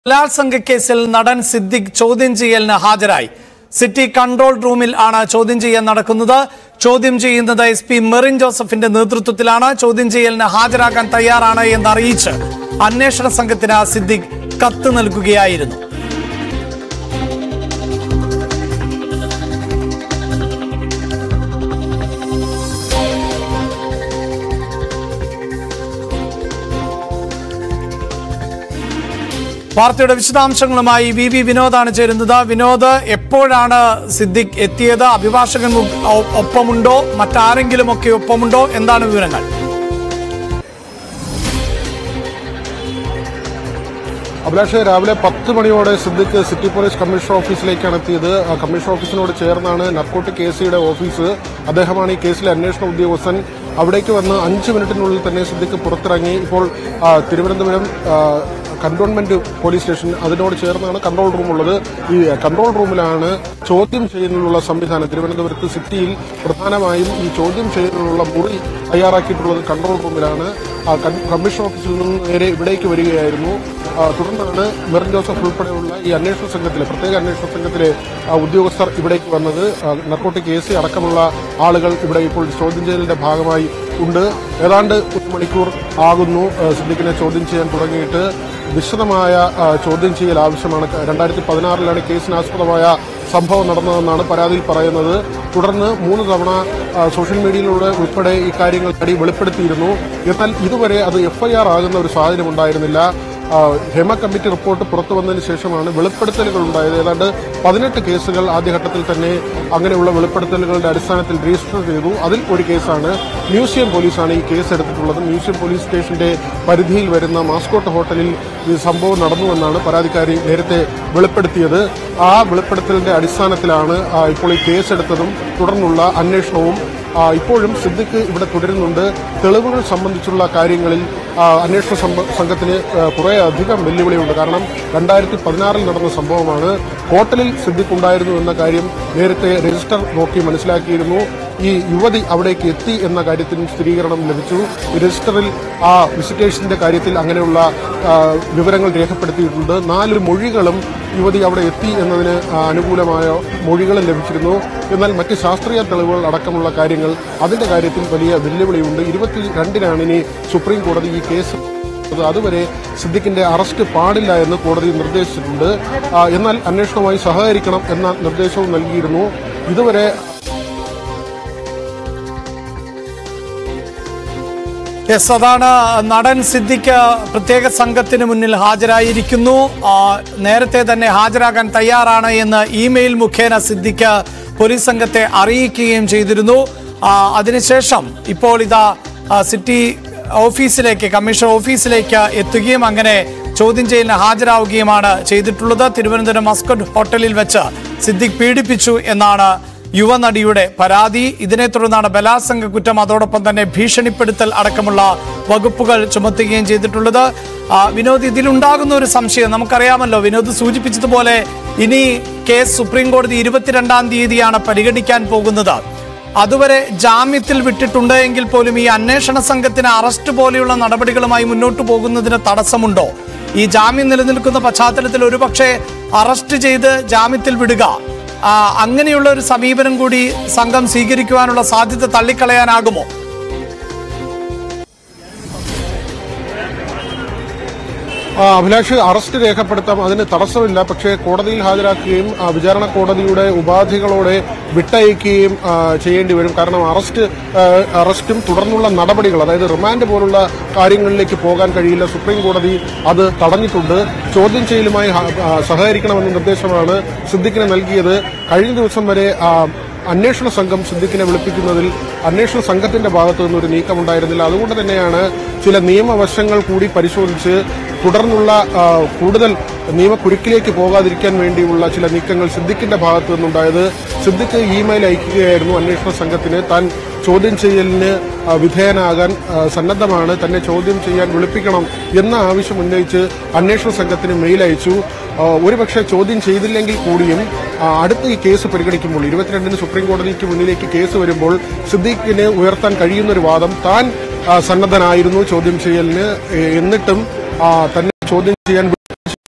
ബലാത്സംഗ കേസിൽ നടൻ സിദ്ദിഖ് ചോദ്യം ചെയ്യലിന് ഹാജരായി സിറ്റി കൺട്രോൾ റൂമിൽ ആണ് ചോദ്യം ചെയ്യൽ നടക്കുന്നത് ചോദ്യം ചെയ്യുന്നത് എസ് പി മെറിൻ ജോസഫിന്റെ നേതൃത്വത്തിലാണ് ചോദ്യം ചെയ്യലിന് ഹാജരാകാൻ തയ്യാറാണ് എന്ന് അറിയിച്ച് അന്വേഷണ സംഘത്തിന് സിദ്ദിഖ് കത്ത് നൽകുകയായിരുന്നു വാർത്തയുടെ വിശദാംശങ്ങളുമായി വി വി വിനോദാണ് ചേരുന്നത് വിനോദ് എപ്പോഴാണ് സിദ്ദിഖ് എത്തിയത് അഭിഭാഷകൻ മു- ഒ- ഒപ്പമുണ്ടോ മറ്റാരെങ്കിലും ഒക്കെ ഒപ്പമുണ്ടോ എന്താണ് വിവരങ്ങൾ അഭിലാഷ് രാവിലെ പത്ത് മണിയോടെ സിദ്ദിഖ് സിറ്റി പോലീസ് കമ്മീഷണർ ഓഫീസിലേക്കാണ് എത്തിയത് ആ കമ്മീഷണർ ഓഫീസിനോട് ചേർന്നാണ് നർക്കോട്ടിക് എ സിയുടെ ഓഫീസ് അദ്ദേഹമാണ് ഈ കേസിലെ അന്വേഷണ ഉദ്യോഗസ്ഥൻ അവിടേക്ക് വന്ന് അഞ്ച് മിനിറ്റിനുള്ളിൽ തന്നെ സിദ്ദിഖ് പുറത്തിറങ്ങി ഇപ്പോൾ ആ, തിരുവനന്തപുരം ആ, കന്റോൺമെന്റ് പോലീസ് സ്റ്റേഷൻ അതിനോട് ചേർന്നാണ് കൺട്രോൾ റൂം ഉള്ളത് ഈ കൺട്രോൾ റൂമിലാണ് ചോദ്യം ചെയ്യുന്നതിനുള്ള സംവിധാനം തിരുവനന്തപുരത്ത് സിറ്റിയിൽ പ്രധാനമായും ഈ ചോദ്യം ചെയ്യുന്നതിനുള്ള മുറി തയ്യാറാക്കിയിട്ടുള്ളത് കൺട്രോൾ റൂമിലാണ് ആ കൺ- കമ്മീഷൻ ഓഫീസിൽ നിന്ന് നേരെ ഇവിടേക്ക് വരികയായിരുന്നു ആ, തുടർന്നാണ് മെറിൻ ജോസഫ് ഉൾപ്പെടെയുള്ള ഈ അന്വേഷണ സംഘത്തിലെ പ്രത്യേക അന്വേഷണ സംഘത്തിലെ ആ, ഉദ്യോഗസ്ഥർ ഇവിടേക്ക് വന്നത് നർക്കോട്ടിക് കേസ് അടക്കമുള്ള ആളുകൾ ഇവിടെ ഇപ്പോൾ ചോദ്യം ചെയ്യലിന്റെ ഭാഗമായി ഉണ്ട് ഏതാണ്ട് ഒരു മണിക്കൂർ ആകുന്നു ആ, സിദ്ദിഖിനെ ചോദ്യം ചെയ്യാൻ തുടങ്ങിയിട്ട് വിശദമായ ആ, ചോദ്യം ചെയ്യൽ ആവശ്യമാണ് രണ്ടായിരത്തി പതിനാറിലാണ് കേസിനാസ്പദമായ സംഭവം നടന്നതെന്നാണ് പരാതിയിൽ പറയുന്നത് തുടർന്ന് മൂന്ന് തവണ ആ, സോഷ്യൽ മീഡിയയിലൂടെ ഉൾപ്പെടെ ഈ കാര്യങ്ങൾ തടി വെളിപ്പെടുത്തിയിരുന്നു എന്നാൽ ഇതുവരെ അത് എഫ്ഐആർ ആകുന്ന ഒരു സാഹചര്യം ഉണ്ടായിരുന്നില്ല ആ, ഹേമ കമ്മിറ്റി റിപ്പോർട്ട് പുറത്തു വന്നതിന് ശേഷമാണ് വെളിപ്പെടുത്തലുകൾ ഉണ്ടായത് ഏതാണ്ട് പതിനെട്ട് കേസുകൾ ആദ്യഘട്ടത്തിൽ തന്നെ അങ്ങനെയുള്ള വെളിപ്പെടുത്തലുകളുടെ അടിസ്ഥാനത്തിൽ രജിസ്റ്റർ ചെയ്തു അതിൽ ഒരു കേസാണ് മ്യൂസിയം പോലീസാണ് ഈ കേസ് എടുത്തിട്ടുള്ളത് മ്യൂസിയം പോലീസ് സ്റ്റേഷന്റെ പരിധിയിൽ വരുന്ന മാസ്കോട്ട് ഹോട്ടലിൽ ഈ സംഭവം നടന്നുവെന്നാണ് പരാതിക്കാരി നേരത്തെ വെളിപ്പെടുത്തിയത് ആ വെളിപ്പെടുത്തലിന്റെ അടിസ്ഥാനത്തിലാണ് ആ, ഇപ്പോൾ ഈ കേസെടുത്തതും തുടർന്നുള്ള അന്വേഷണവും ആ, ഇപ്പോഴും സിദ്ദിഖ് ഇവിടെ തുടരുന്നുണ്ട് തെളിവുകൾ സംബന്ധിച്ചുള്ള കാര്യങ്ങളിൽ ആ, അന്വേഷണ സംഭ- സംഘത്തിന് ആ, കുറേ അധികം വെല്ലുവിളിയുണ്ട് കാരണം രണ്ടായിരത്തി പതിനാറിൽ നടന്ന സംഭവമാണ് ഹോട്ടലിൽ സിദ്ദിഖ് ഉണ്ടായിരുന്നു എന്ന കാര്യം നേരത്തെ രജിസ്റ്റർ നോക്കി മനസ്സിലാക്കിയിരുന്നു ഈ യുവതി അവിടേക്ക് എത്തി എന്ന കാര്യത്തിനും സ്ഥിരീകരണം ലഭിച്ചു ഈ രജിസ്റ്ററിൽ ആ വിസിറ്റേഷന്റെ കാര്യത്തിൽ അങ്ങനെയുള്ള ആ, വിവരങ്ങൾ രേഖപ്പെടുത്തിയിട്ടുണ്ട് നാല് മൊഴികളും യുവതി അവിടെ എത്തി എന്നതിന് ആ, അനുകൂലമായ മൊഴികളും ലഭിച്ചിരുന്നു എന്നാൽ മറ്റ് ശാസ്ത്രീയ തെളിവുകൾ അടക്കമുള്ള കാര്യങ്ങൾ അതിന്റെ കാര്യത്തിൽ വലിയ വെല്ലുവിളിയുണ്ട് ഇരുപത്തി രണ്ടിനാണ് ഇനി സുപ്രീം കോടതി ഈ കേസ് അത് അതുവരെ സിദ്ദിഖിന്റെ അറസ്റ്റ് പാടില്ല എന്ന് കോടതി നിർദ്ദേശിച്ചിട്ടുണ്ട് ആ, എന്നാൽ അന്വേഷണവുമായി സഹകരിക്കണം എന്ന നിർദ്ദേശവും നൽകിയിരുന്നു ഇതുവരെ യെസ് അതാണ് നടൻ സിദ്ദിഖ് പ്രത്യേക സംഘത്തിന് മുന്നിൽ ഹാജരായിരിക്കുന്നു ആ, നേരത്തെ തന്നെ ഹാജരാകാൻ തയ്യാറാണ് എന്ന് ഇമെയിൽ മുഖേന സിദ്ദിഖ് പോലീസ് സംഘത്തെ അറിയിക്കുകയും ചെയ്തിരുന്നു ആ, അതിനുശേഷം ഇപ്പോൾ ഇതാ ആ, സിറ്റി ഓഫീസിലേക്ക് കമ്മീഷൻ ഓഫീസിലേക്ക് എത്തുകയും അങ്ങനെ ചോദ്യം ചെയ്യലിന് ഹാജരാവുകയുമാണ് ചെയ്തിട്ടുള്ളത് തിരുവനന്തപുരം മസ്കറ്റ് ഹോട്ടലിൽ വെച്ച് സിദ്ദിഖ് പീഡിപ്പിച്ചു എന്നാണ് യുവനടിയുടെ പരാതി ഇതിനെ തുടർന്നാണ് ബലാത്സംഗ കുറ്റം അതോടൊപ്പം തന്നെ ഭീഷണിപ്പെടുത്തൽ അടക്കമുള്ള വകുപ്പുകൾ ചുമത്തുകയും ചെയ്തിട്ടുള്ളത് ആ, വിനോദ് ഇതിലുണ്ടാകുന്ന ഒരു സംശയം നമുക്കറിയാമല്ലോ വിനോദ് സൂചിപ്പിച്ചതുപോലെ ഇനി കേസ് സുപ്രീം കോടതി ഇരുപത്തിരണ്ടാം തീയതിയാണ് പരിഗണിക്കാൻ പോകുന്നത് അതുവരെ ജാമ്യത്തിൽ വിട്ടിട്ടുണ്ട് എങ്കിൽ പോലും ഈ അന്വേഷണ സംഘത്തിന് അറസ്റ്റ് പോലെയുള്ള നടപടികളുമായി മുന്നോട്ട് പോകുന്നതിന് തടസ്സമുണ്ടോ ഈ ജാമ്യം നിലനിൽക്കുന്ന പശ്ചാത്തലത്തിൽ ഒരുപക്ഷെ അറസ്റ്റ് ചെയ്ത് ജാമ്യത്തിൽ വിടുക ആ, അങ്ങനെയുള്ള ഒരു സമീപനം കൂടി സംഘം സ്വീകരിക്കുവാനുള്ള സാധ്യത തള്ളിക്കളയാനാകുമോ ആ, അഭിലാഷ് അറസ്റ്റ് രേഖപ്പെടുത്താം അതിന് തടസ്സമില്ല പക്ഷേ കോടതിയിൽ ഹാജരാക്കുകയും ആ, വിചാരണ കോടതിയുടെ ഉപാധികളോടെ വിട്ടയക്കുകയും ആ, ചെയ്യേണ്ടി വരും കാരണം അറസ്റ്റ് ആ, അറസ്റ്റും തുടർന്നുള്ള നടപടികൾ അതായത് റിമാൻഡ് പോലുള്ള കാര്യങ്ങളിലേക്ക് പോകാൻ കഴിയില്ല സുപ്രീം കോടതി അത് തടഞ്ഞിട്ടുണ്ട് ചോദ്യം ചെയ്യലുമായി ഹ- ആ, സഹകരിക്കണമെന്ന നിർദ്ദേശമാണ് സിദ്ദിഖിന് നൽകിയത് കഴിഞ്ഞ ദിവസം വരെ ആ, അന്വേഷണ സംഘം സിദ്ദിഖിനെ വിളിപ്പിക്കുന്നതിൽ അന്വേഷണ സംഘത്തിന്റെ ഭാഗത്തു നിന്നൊരു നീക്കമുണ്ടായിരുന്നില്ല അതുകൊണ്ട് തന്നെയാണ് ചില നിയമവശങ്ങൾ കൂടി പരിശോധിച്ച് തുടർന്നുള്ള ആ, കൂടുതൽ നിയമക്കുരുക്കിലേക്ക് പോകാതിരിക്കാൻ വേണ്ടിയുള്ള ചില നീക്കങ്ങൾ സിദ്ദിഖിന്റെ ഭാഗത്തു നിന്നുണ്ടായത് സിദ്ദിഖ് ഇമെയിൽ അയക്കുകയായിരുന്നു അന്വേഷണ സംഘത്തിന് താൻ ചോദ്യം ചെയ്യലിന് ആ, വിധേയനാകാൻ ആ, സന്നദ്ധമാണ് തന്നെ ചോദ്യം ചെയ്യാൻ വിളിപ്പിക്കണം എന്ന ആവശ്യം ഉന്നയിച്ച് അന്വേഷണ സംഘത്തിന് മെയിൽ അയച്ചു ആ, ഒരുപക്ഷെ ചോദ്യം ചെയ്തില്ലെങ്കിൽ കൂടിയും ആ, അടുത്ത ഈ കേസ് പരിഗണിക്കുമ്പോൾ ഇരുപത്തിരണ്ടിന് സുപ്രീം കോടതിക്ക് മുന്നിലേക്ക് കേസ് വരുമ്പോൾ സിദ്ദീഖിന് ഉയർത്താൻ കഴിയുന്ന ഒരു വാദം താൻ ആ, സന്നദ്ധനായിരുന്നു ചോദ്യം ചെയ്യലിന് എ- എന്നിട്ടും ആ, തന്നെ ചോദ്യം ചെയ്യാൻ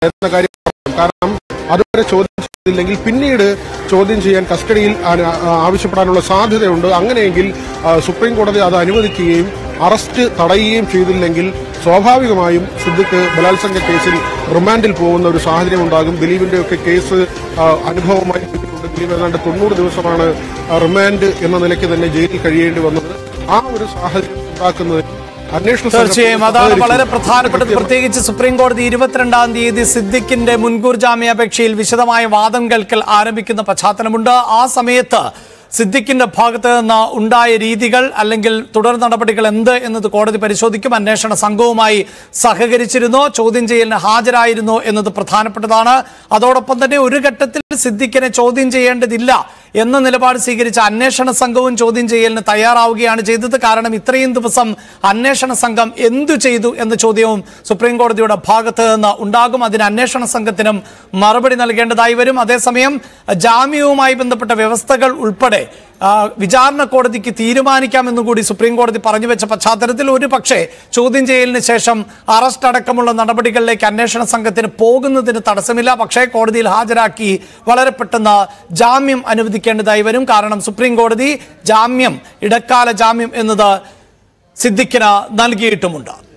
എന്ന കാര്യം കാരണം അതുവരെ ചോദ്യം ചെയ്തില്ലെങ്കിൽ പിന്നീട് ചോദ്യം ചെയ്യാൻ കസ്റ്റഡിയിൽ ആ- ആ- ആവശ്യപ്പെടാനുള്ള സാധ്യതയുണ്ട് അങ്ങനെയെങ്കിൽ ആ, സുപ്രീം കോടതി അത് അനുവദിക്കുകയും അറസ്റ്റ് തടയുകയും ചെയ്തില്ലെങ്കിൽ സ്വാഭാവികമായും സിദ്ദിഖ് ബലാത്സംഗ കേസിൽ റിമാൻഡിൽ പോകുന്ന ഒരു സാഹചര്യം ഉണ്ടാകും ദിലീപിന്റെ ഒക്കെ കേസ് ആ, അനുഭവമായി കിട്ടിയിട്ടുണ്ട് ദിലീപ് ഏതാണ്ട് തൊണ്ണൂറ് ദിവസമാണ് ആ, റിമാൻഡ് എന്ന നിലയ്ക്ക് തന്നെ ജയിലിൽ കഴിയേണ്ടി വന്നത് ആ ഒരു സാഹചര്യം ഉണ്ടാക്കുന്നതിന് അന്വേഷണ സംഘം തീർച്ചയായും അതാണ് സഹകരിച്ചു. വളരെ പ്രധാനപ്പെട്ടത് പ്രത്യേകിച്ച് സുപ്രീം കോടതി ഇരുപത്തിരണ്ടാം തീയതി സിദ്ദിഖിന്റെ മുൻകൂർ ജാമ്യാപേക്ഷയിൽ വിശദമായ വാദം കേൾക്കൽ ആരംഭിക്കുന്ന പശ്ചാത്തലമുണ്ട് ആ സമയത്ത് സിദ്ദിഖിന്റെ ഭാഗത്ത് നിന്ന് ഉണ്ടായ രീതികൾ അല്ലെങ്കിൽ തുടർ നടപടികൾ എന്ത് എന്നത് കോടതി പരിശോധിക്കും അന്വേഷണ സംഘവുമായി സഹകരിച്ചിരുന്നോ ചോദ്യം ചെയ്യലിന് ഹാജരായിരുന്നോ എന്നത് പ്രധാനപ്പെട്ടതാണ് അതോടൊപ്പം തന്നെ ഒരു ഘട്ടത്തിൽ സിദ്ദിഖിനെ ചോദ്യം ചെയ്യേണ്ടതില്ല എന്ന നിലപാട് സ്വീകരിച്ച അന്വേഷണ സംഘവും ചോദ്യം ചെയ്യലിന് തയ്യാറാവുകയാണ് ചെയ്തത് കാരണം ഇത്രയും ദിവസം അന്വേഷണ സംഘം എന്തു ചെയ്തു എന്ന ചോദ്യവും സുപ്രീം കോടതിയുടെ ഭാഗത്ത് നിന്ന് ഉണ്ടാകും അതിന് അന്വേഷണ സംഘത്തിനും മറുപടി നൽകേണ്ടതായി വരും അതേസമയം ജാമ്യവുമായി ബന്ധപ്പെട്ട വ്യവസ്ഥകൾ ഉൾപ്പെടെ ആ, വിചാരണ കോടതിക്ക് തീരുമാനിക്കാമെന്ന് കൂടി സുപ്രീം കോടതി പറഞ്ഞു വെച്ച പശ്ചാത്തലത്തിൽ ഒരു പക്ഷേ ചോദ്യം ചെയ്യലിന് ശേഷം അറസ്റ്റ് അടക്കമുള്ള നടപടികളിലേക്ക് അന്വേഷണ സംഘത്തിന് പോകുന്നതിന് തടസ്സമില്ല പക്ഷേ കോടതിയിൽ ഹാജരാക്കി വളരെ പെട്ടെന്ന് ജാമ്യം അനുവദിക്കേണ്ടതായി വരും കാരണം സുപ്രീം കോടതി ജാമ്യം ഇടക്കാല ജാമ്യം എന്നത് സിദ്ദിഖിന് നൽകിയിട്ടുമുണ്ട്